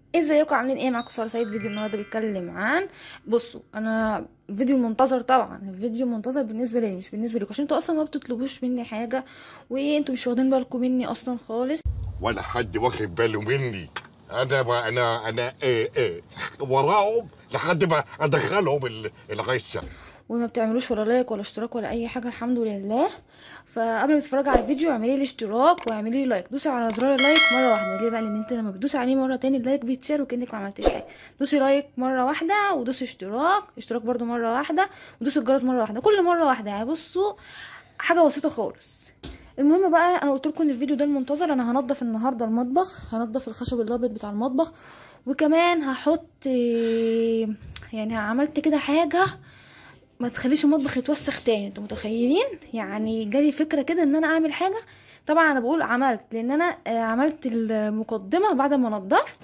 ازيكم عاملين ايه معاكم ساره سيد فيديو النهارده بيتكلم عن بصوا انا فيديو منتظر طبعا الفيديو منتظر بالنسبه لي مش بالنسبه لكم عشان انتوا اصلا ما بتطلبوش مني حاجه وانتوا مش واخدين بالكم مني اصلا خالص ولا حد واخد باله مني انا ما انا انا ايه ايه وراهم لحد ما ادخلهم ال- العشه وما بتعملوش ولا لايك ولا اشتراك ولا اي حاجه الحمد لله فقبل ما تتفرجي على الفيديو اعملي لي اشتراك واعملي لي لايك دوسي على زرار اللايك مره واحده ليه بقى لان انت لما بتدوسي عليه مره تاني اللايك بيتشال وكانك ما عملتيش حاجه دوسي لايك مره واحده ودوسي اشتراك اشتراك برده مره واحده ودوسي الجرس مره واحده كل مره واحده يعني بصوا حاجه بسيطه خالص المهم بقى انا قلت لكم ان الفيديو ده المنتظر انا هنضف النهارده المطبخ هنضف الخشب الابيض بتاع المطبخ وكمان هحط يعني عملت كده حاجه ما تخليش المطبخ يتوسخ تاني انتوا متخيلين يعني جالي فكره كده ان انا اعمل حاجه طبعا انا بقول عملت لان انا آه، عملت المقدمه بعد ما نضفت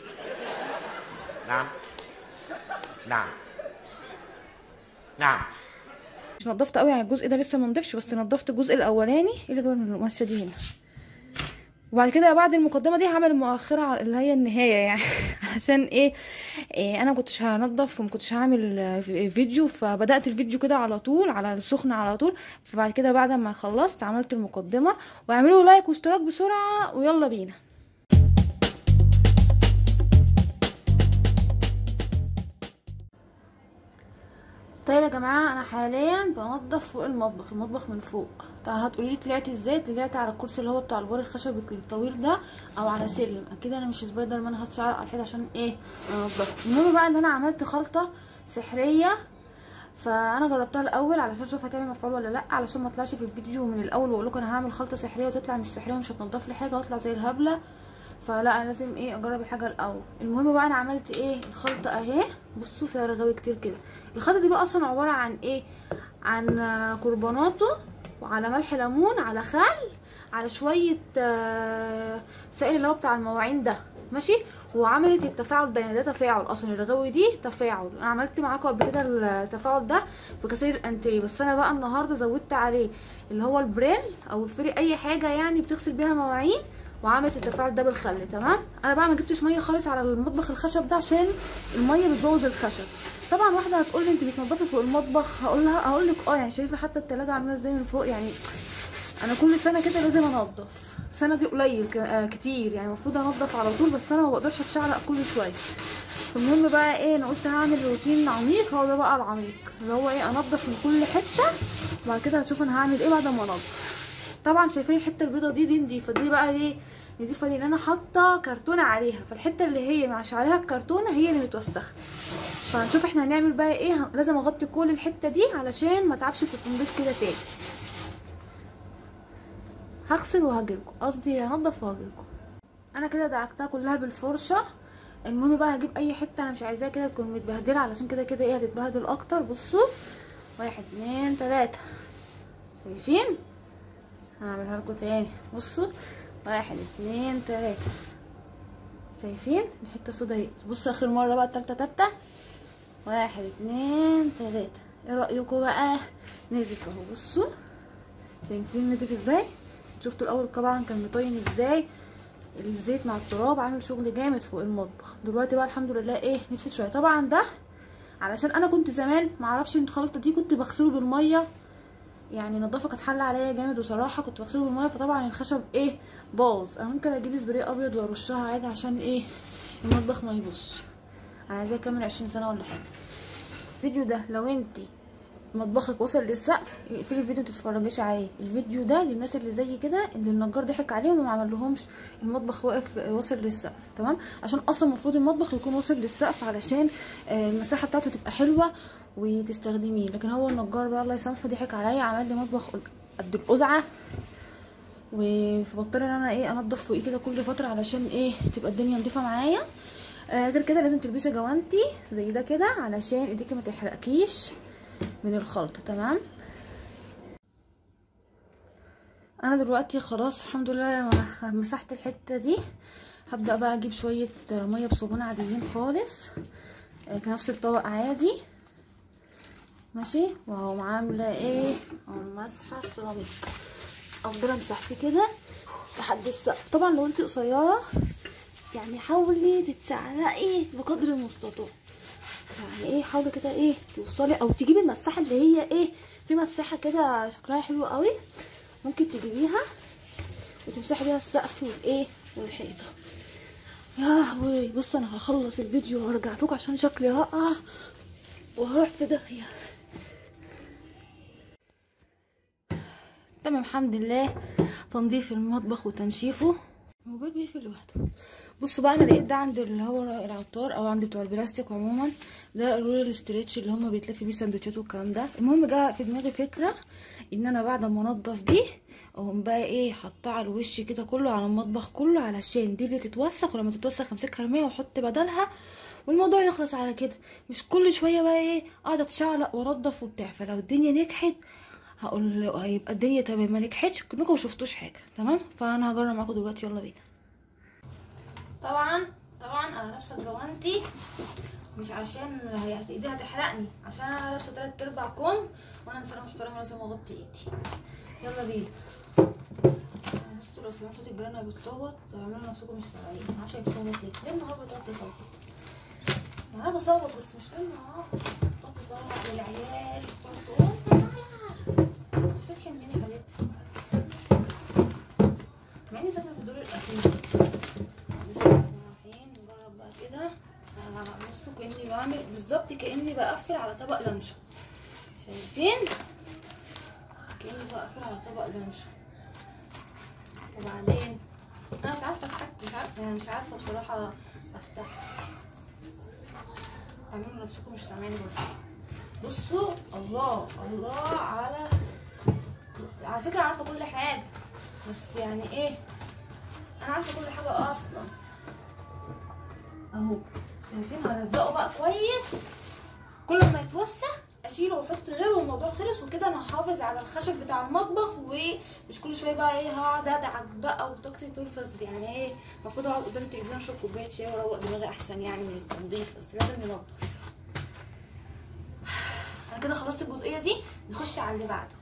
نعم نعم نعم مش نضفت قوي يعني الجزء ده لسه ما نضفش بس نضفت الجزء الاولاني اللي جوه المقاسه دي هنا وبعد كده بعد المقدمه دي هعمل المؤخره على- اللي هي النهايه يعني عشان ايه, إيه انا ما كنتش هنضف وما كنتش هعمل آه، في- فيديو فبدات الفيديو كده على طول على السخن على طول فبعد كده بعد ما خلصت عملت المقدمه واعملوا لايك واشتراك بسرعه ويلا بينا طيب يا جماعه انا حاليا بنضف فوق المطبخ المطبخ من فوق طب هتقولي لي طلعتي ازاي طلعت على الكرسي اللي هو بتاع البار الخشبي الطويل ده او على سلم اكيد انا مش سبايدر مان هتشعر على الحيط عشان ايه انضف المهم بقى ان انا عملت خلطه سحريه فانا جربتها الاول علشان اشوف هتعمل مفعول ولا لا علشان ما اطلعش في الفيديو من الاول واقول لكم انا هعمل خلطه سحريه وتطلع مش سحريه ومش هتنضف لي حاجه واطلع زي الهبله فلا انا لازم ايه اجرب الحاجه الاول المهم بقى انا عملت ايه الخلطه اهي بصوا فيها رغاوي كتير كده الخلطه دي بقى اصلا عباره عن ايه عن آه، كربوناتو وعلى ملح ليمون على خل على شويه آه، سائل اللي هو بتاع المواعين ده ماشي وعملت التفاعل ده يعني ده تفاعل اصلا الرغاوي دي تفاعل انا عملت معاكم قبل كده التفاعل ده في غسيل الانتريه بس انا بقى النهارده زودت عليه اللي هو البريل او الفري اي حاجه يعني بتغسل بيها المواعين وعملت التفاعل ده بالخل تمام انا بقى ما جبتش ميه خالص على المطبخ الخشب ده عشان الميه بتبوظ الخشب طبعا واحده هتقول لي انت بتنضفي فوق المطبخ هقول لها هقول لك اه يعني شايفه حتى التلاجة عامله ازاي من فوق يعني انا كل سنه كده لازم انضف السنه دي قليل ك- آه كتير يعني المفروض انضف على طول بس انا ما بقدرش اتشعلق كل شويه المهم بقى ايه انا قلت هعمل روتين عميق هو ده بقى العميق اللي هو ايه انضف من كل حته وبعد كده هتشوف انا هعمل ايه بعد ما انضف طبعا شايفين الحته البيضه دي دي نضيفه دي بقى ليه نضيفه لان انا حاطه كرتونه عليها فالحته اللي هي مش عليها الكرتونه هي اللي متوسخه فهنشوف احنا هنعمل بقى ايه هن- لازم اغطي كل الحته دي علشان ما تعبش في التنظيف كده تاني هغسل وهجيلكوا قصدي هنضف وهجيلكوا انا كده دعكتها كلها بالفرشه المهم بقى هجيب اي حته انا مش عايزاها كده تكون متبهدله علشان كده كده ايه هتتبهدل اكتر بصوا واحد اتنين تلاته شايفين هعملها لكم تاني بصوا واحد اتنين تلاته شايفين الحته السودا اهي بصوا اخر مره بقى التالته تابته واحد اتنين تلاته ايه رايكم بقى نضيف اهو بصوا شايفين نضيف ازاي شفتوا الاول طبعا كان مطين ازاي الزيت مع التراب عامل شغل جامد فوق المطبخ دلوقتي بقى الحمد لله ايه نتفت شويه طبعا ده علشان انا كنت زمان معرفش ان الخلطه دي كنت بغسله بالميه يعني النضافه كانت حل عليا جامد بصراحه كنت بغسله بالميه فطبعا الخشب ايه باظ انا ممكن اجيب سبراي ابيض وارشها عادي عشان ايه المطبخ ما يبوظش انا عايزاه يكمل عشرين سنه ولا حاجه الفيديو ده لو انتي مطبخك وصل للسقف اقفلي الفيديو متتفرجيش عليه الفيديو ده للناس اللي زي كده اللي النجار ضحك عليهم وما عملهمش المطبخ واقف واصل للسقف تمام عشان اصلا المفروض المطبخ يكون واصل للسقف علشان آه، المساحه بتاعته تبقى حلوه وتستخدميه لكن هو النجار بقى الله يسامحه ضحك عليا عمل لي مطبخ قد القزعه وبضطر ان انا ايه انضف فوقيه كده كل فتره علشان ايه تبقى الدنيا نضيفه معايا آه غير كده لازم تلبسي جوانتي زي ده كده علشان ايديكي ما تحرقكيش من الخلطه تمام انا دلوقتي خلاص الحمد لله ما- مسحت الحته دي هبدا بقى اجيب شويه ميه بصابون عاديين خالص آه، كنفس الطبق عادي ماشي وهقوم عامله ايه اقوم ماسحه السيراميك افضل امسح فيه كده لحد السقف طبعا لو انت قصيره يعني حاولي تتشعلقي بقدر المستطاع يعني ايه حاولي كده ايه توصلي او تجيبي المساحه اللي هي ايه في مساحه كده شكلها حلو قوي ممكن تجيبيها وتمسحي بيها السقف والايه والحيطه يا لهوي بصوا انا هخلص الفيديو وهرجع لكم عشان شكلي رائع وهروح في داهيه تمام الحمد لله تنظيف المطبخ وتنشيفه الموبايل بيقفل لوحده بصوا بقى انا لقيت ده عند اللي هو العطار او عند بتوع البلاستيك عموما ده الرول ستريتش اللي هما بيتلف بيه سندوتشات والكلام ده المهم جه في دماغي فكره ان انا بعد ما انضف دي اقوم بقى ايه حطها على الوش كده كله على المطبخ كله علشان دي اللي تتوسخ ولما تتوسخ امسكها ارميها واحط بدلها والموضوع يخلص على كده مش كل شويه بقى ايه اقعد اتشعلق وانضف وبتاع فلو الدنيا نجحت هقول له هيبقى الدنيا تمام ما نجحتش كلكم مشفتوش حاجه تمام فانا هجرب معاكم دلوقتي يلا بينا طبعا طبعا انا لابسه الجوانتي مش عشان هي هت- ايدي هتحرقني عشان انا لابسه تلات ارباع كم وانا انسانه محترمه لازم اغطي ايدي يلا بينا بصوا لو سمعتوا صوت الجيران وهي بتصوت اعملوا نفسكم مش سامعين معرفش هي بتصوت ليه ليه النهار بتقعد تصوت يعني انا بصوت بس مش ليه النهار بتقعد تصوت والعيال بتقعد تقول انت فاتحه منين يا حبيبتي مع اني ساكنه في الدور الاخير بسم الله الرحمن الرحيم نجرب بقى كده آه، بصوا كاني بعمل بالظبط كاني بقفل على طبق لانشون شايفين كاني بقفل على طبق لانشون وبعدين انا مش عارفه اتحكم مش عارفه يعني مش عارفه بصراحه افتح اعملوا نفسكم مش سامعين برضه بصوا الله الله على على فكره عارفه كل حاجه بس يعني ايه انا عارفه كل حاجه اصلا اهو شايفين هلزقه بقى كويس كل ما يتوسخ اشيله واحط غيره والموضوع خلص وكده انا هحافظ على الخشب بتاع المطبخ ومش كل شويه بقى ايه هقعد ادعك بقى وطاقتي تنفذ يعني ايه المفروض اقعد قدام التلفزيون اشرب كوبايه شاي واروق دماغي احسن يعني من التنظيف بس لازم ننضف انا كده خلصت الجزئيه دي نخش على اللي بعده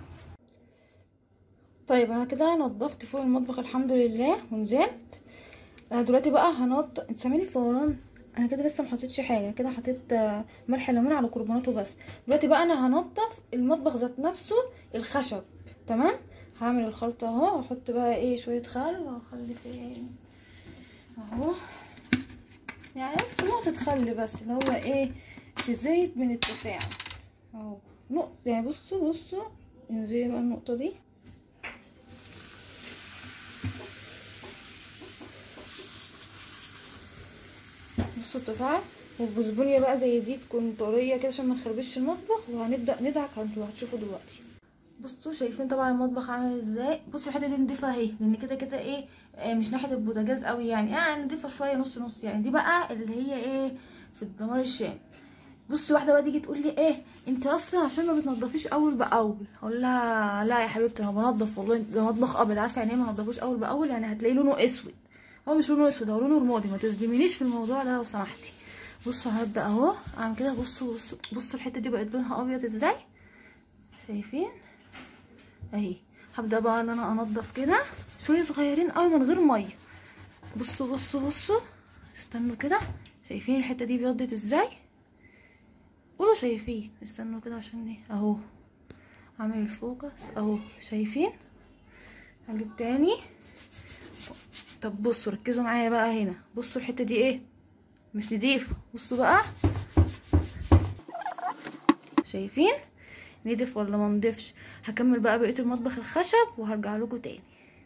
طيب انا كده نضفت فوق المطبخ الحمد لله ونزلت انا دلوقتي بقى هنض انت سامعني فوران انا كده لسه ما حطيتش حاجه كده حطيت آه، ملح ليمون على كربونات وبس دلوقتي بقى انا هنضف المطبخ ذات نفسه الخشب تمام هعمل الخلطه اهو واحط بقى ايه شويه خل واخلي فين اهو يعني بس نقطه خل بس اللي هو ايه في زيت من التفاعل اهو نقطه يعني بصوا بصوا انزلي بقى النقطه دي بصوا التفاعل والبسبونية بقى زي دي تكون طرية كده عشان ما نخربش المطبخ وهنبدأ ندعك انتوا هتشوفوا دلوقتي بصوا شايفين طبعا المطبخ عامل ازاي بصوا الحته دي نضيفها اهي لان كده كده ايه آه، مش ناحيه البوتاجاز قوي يعني اه نضيفها شويه نص نص يعني دي بقى اللي هي ايه في الدمار الشام بصي واحده بقى تيجي تقول لي ايه انت اصلا عشان ما بتنضفيش اول باول اقول لها لا يا حبيبتي انا بنضف والله ده مطبخ ابيض عارفه يعني ايه ما نضفوش اول باول يعني هتلاقي لونه اسود هو مش لونه اسود هو لونه رمادي ما تصدمينيش في الموضوع ده لو سمحتي بصوا هبدا اهو اعمل كده بصوا بصوا بصوا الحته دي بقت لونها ابيض ازاي شايفين اهي هبدا بقى ان انا انضف كده شويه صغيرين قوي من غير ميه بصوا بصوا بصوا استنوا كده شايفين الحته دي بيضت ازاي قولوا شايفين استنوا كده عشان ايه اهو عامل الفوكس اهو شايفين هجيب تاني طب بصوا ركزوا معايا بقى هنا بصوا الحته دي ايه مش نضيفه بصوا بقى شايفين نضيف ولا ما نضيفش هكمل بقى بقيه المطبخ الخشب وهرجع لكم تاني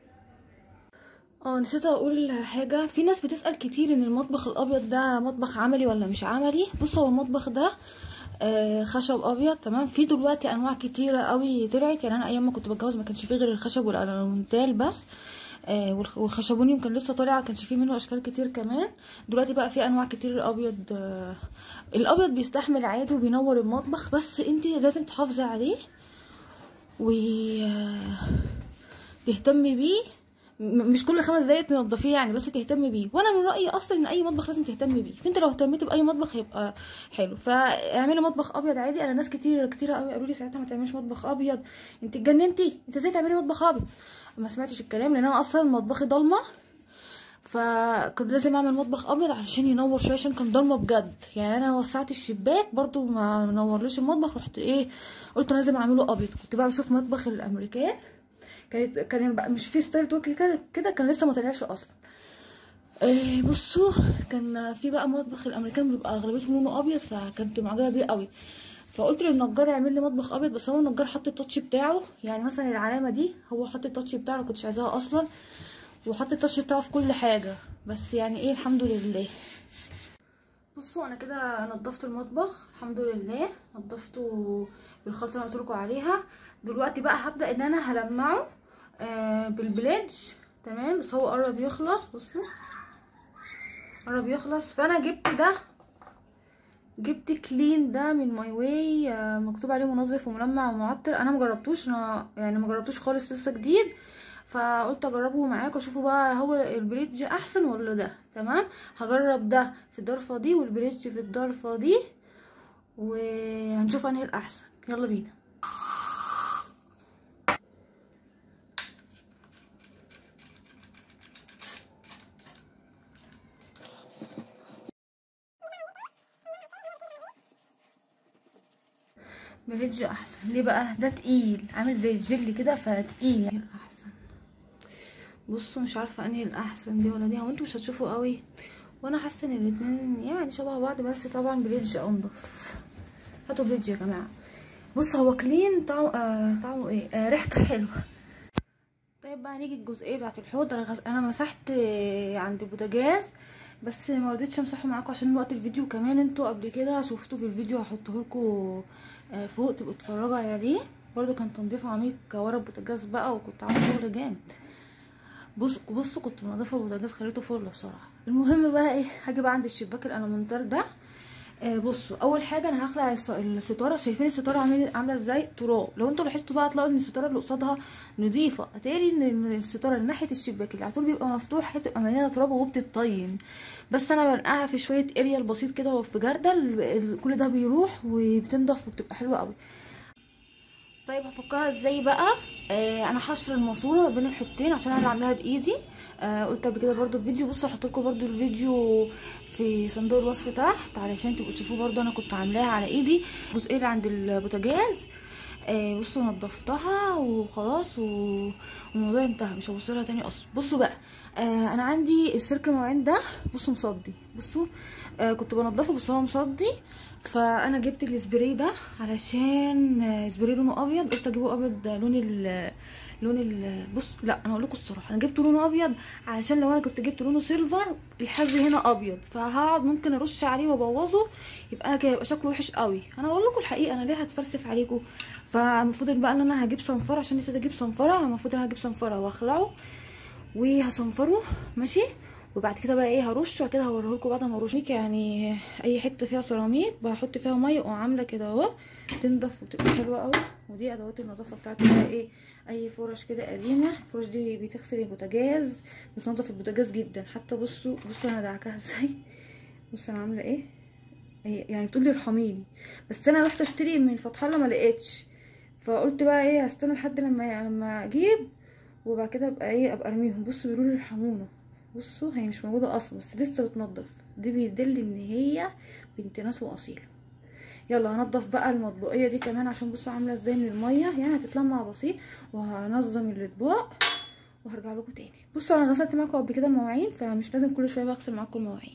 اه نسيت اقول حاجه في ناس بتسال كتير ان المطبخ الابيض ده مطبخ عملي ولا مش عملي بص هو المطبخ ده آه خشب ابيض تمام في دلوقتي انواع كتيره قوي طلعت يعني انا ايام ما كنت بتجوز ما كانش فيه غير الخشب والالومنتال بس آه والخ- والخشبونيوم كان لسه طالع ما كانش فيه منه اشكال كتير كمان دلوقتي بقى في انواع كتير الابيض آه الابيض بيستحمل عادي وبينور المطبخ بس انت لازم تحافظي عليه و آه، تهتمي بيه م- مش كل خمس دقايق تنضفيه يعني بس تهتمي بيه وانا من رايي اصلا ان اي مطبخ لازم تهتمي بيه فانت لو اهتميتي باي مطبخ هيبقى حلو فاعملي مطبخ ابيض عادي انا ناس كتير كتير قوي قالوا لي ساعتها ما تعمليش مطبخ ابيض انت اتجننتي انت ازاي تعملي مطبخ ابيض ما سمعتش الكلام لان انا اصلا مطبخي ضلمه فكان لازم اعمل مطبخ ابيض علشان ينور شويه عشان كان ضلمه بجد يعني انا وسعت الشباك برضو ما نورليش المطبخ رحت ايه قلت لازم اعمله ابيض كنت بقى بشوف مطبخ الامريكان كانت كان بقى مش في ستايل تركي كده كده كان لسه ما طلعش اصلا إيه بصوا كان في بقى مطبخ الامريكان بيبقى اغلبيته لونه ابيض فكنت معجبه بيه قوي فقلت للنجار يعمل لي مطبخ ابيض بس هو النجار حط التاتش بتاعه يعني مثلا العلامه دي هو حط التاتش بتاعه ما كنتش عايزاها اصلا وحط التاتش بتاعه في كل حاجه بس يعني ايه الحمد لله بصوا انا كده نضفت المطبخ الحمد لله نضفته بالخلطه اللي قلت لكم عليها دلوقتي بقى هبدا ان انا هلمعه آه بالبليدج تمام بس هو قرب يخلص بصوا قرب يخلص فانا جبت ده جبت كلين ده من ماي واي مكتوب عليه منظف وملمع ومعطر انا مجربتوش انا يعني مجربتوش خالص لسه جديد فقلت اجربه معاكم اشوفوا بقى هو البريدج احسن ولا ده تمام هجرب ده في الضرفه دي والبريدج في الضرفه دي وهنشوف انهي الاحسن يلا بينا بريدج احسن ليه بقى ده تقيل عامل زي الجل كده فتقيل يعني احسن بصوا مش عارفه انهي الاحسن دي ولا دي هو انتوا مش هتشوفوا قوي وانا حاسه ان الاتنين يعني شبه بعض بس طبعا بريدج انضف هاتوا بريدج يا جماعه بصوا هو كلين طعمه آه طعمه ايه آه ريحته حلوه طيب بقى نيجي الجزئيه بتاعه الحوض انا غس... انا مسحت عند البوتاجاز بس ما رضيتش امسحه معاكم عشان وقت الفيديو كمان انتوا قبل كده شفتوا في الفيديو هحطه لكم فوق تبقوا تتفرجوا عليه برضو كان تنظيف عميق ورا البوتاجاز بقى وكنت عامله شغل جامد بص بصوا كنت منضفه البوتاجاز خليته فل بصراحه المهم بقى ايه هاجي بقى عند الشباك الالومنتال ده آه بصوا اول حاجه انا هخلع الستاره شايفين الستاره عامله عامله ازاي تراب لو انتوا لاحظتوا بقى هتلاقوا ان الستاره اللي قصادها نظيفه اتاري ان الستاره اللي ناحيه الشباك اللي على طول بيبقى مفتوح هي بتبقى مليانه تراب وبتتطين بس انا بنقعها في شويه اريال بسيط كده وفي جردل كل ده بيروح وبتنضف وبتبقى حلوه قوي طيب هفكها ازاي بقى آه انا هشر الماسوره بين الحتتين عشان انا اللي عاملاها بايدي آه قلت قبل كده برضو في فيديو بصوا هحط لكم برضو الفيديو في صندوق الوصف تحت علشان تبقوا تشوفوه برضو انا كنت عاملاها على ايدي الجزئيه اللي عند البوتاجاز آه بصوا نضفتها وخلاص والموضوع انتهى مش هبص لها تاني اصلا بصوا بقى آه انا عندي السلك المواعين ده بصوا مصدي بصوا آه كنت بنضفه بس هو مصدي فانا جبت السبراي ده علشان سبراي لونه ابيض قلت اجيبه ابيض لون ال لون ال بص لا انا اقول لكم الصراحه انا جبت لونه ابيض علشان لو انا كنت جبت لونه سيلفر الحز هنا ابيض فهقعد ممكن ارش عليه وابوظه يبقى انا كده يبقى شكله وحش قوي انا اقول لكم الحقيقه انا ليه هتفلسف عليكم فالمفروض بقى ان انا هجيب صنفره عشان نسيت اجيب صنفره المفروض ان انا هجيب صنفره واخلعه وهصنفره ماشي وبعد كده بقى ايه هرش وبعد كده هوريه لكم بعد ما ارش يعني اي حته فيها سيراميك بحط فيها ميه وعامله كده اهو تنضف وتبقى حلوه قوي ودي ادوات النظافه بتاعتي بقى ايه اي فرش كده قديمه الفرش دي بتغسل البوتاجاز بتنضف البوتاجاز جدا حتى بصوا بصوا انا دعكاها ازاي بصوا انا عامله ايه يعني بتقول لي ارحميني بس انا رحت اشتري من فتح الله ما لقيتش فقلت بقى ايه هستنى لحد لما لما اجيب وبعد كده ابقى ايه ابقى ارميهم بصوا بيقولوا لي ارحمونا بصوا هي مش موجوده اصلا بس لسه بتنضف دي بيدل ان هي بنت ناس واصيله يلا هنضف بقى المطبقيه دي كمان عشان بصوا عامله ازاي من الميه يعني هتتلمع بسيط وهنظم الاطباق وهرجع لكم تاني بصوا انا غسلت معاكم قبل كده المواعين فمش لازم كل شويه بغسل معاكم المواعين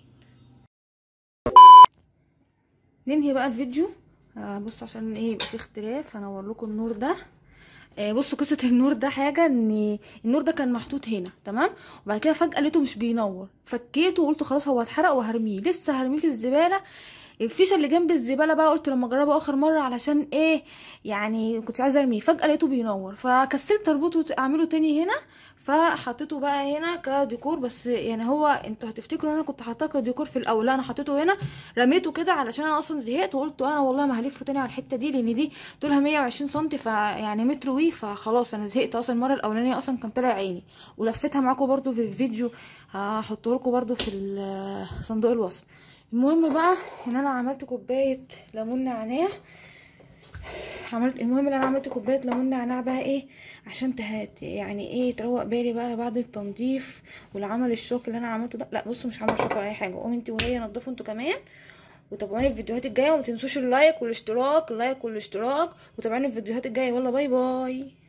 ننهي بقى الفيديو آه بص عشان ايه يبقى في اختلاف هنور لكم النور ده آه بصوا قصه النور ده حاجه ان النور ده كان محطوط هنا تمام وبعد كده فجاه لقيته مش بينور فكيته وقلت خلاص هو اتحرق وهرميه لسه هرميه في الزباله الفيشه اللي جنب الزباله بقى قلت لما اجربه اخر مره علشان ايه يعني كنت عايزه ارميه فجاه لقيته بينور فكسلت اربطه اعمله تاني هنا فحطيته بقى هنا كديكور بس يعني هو انتوا هتفتكروا ان انا كنت حاطاه كديكور في الاول لا انا حطيته هنا رميته كده علشان انا اصلا زهقت وقلت انا والله ما هلفه تاني على الحته دي لان دي طولها 120 سم فيعني متر وي فخلاص انا زهقت اصلا المره الاولانيه اصلا كان طالع عيني ولفتها معاكم برده في الفيديو هحطه لكم برده في صندوق الوصف المهم بقى ان انا عملت كوبايه ليمون نعناع عملت المهم اللي انا عملت كوبايه ليمون نعناع بقى ايه عشان تهات يعني ايه تروق بالي بقى بعد التنظيف والعمل الشوك اللي انا عملته ده لا بصوا مش عامله شوك ولا اي حاجه قومي انت وهي نضفوا انتوا كمان وتابعوني الفيديوهات الجايه وما تنسوش اللايك والاشتراك اللايك والاشتراك وتابعوني الفيديوهات الجايه والله باي باي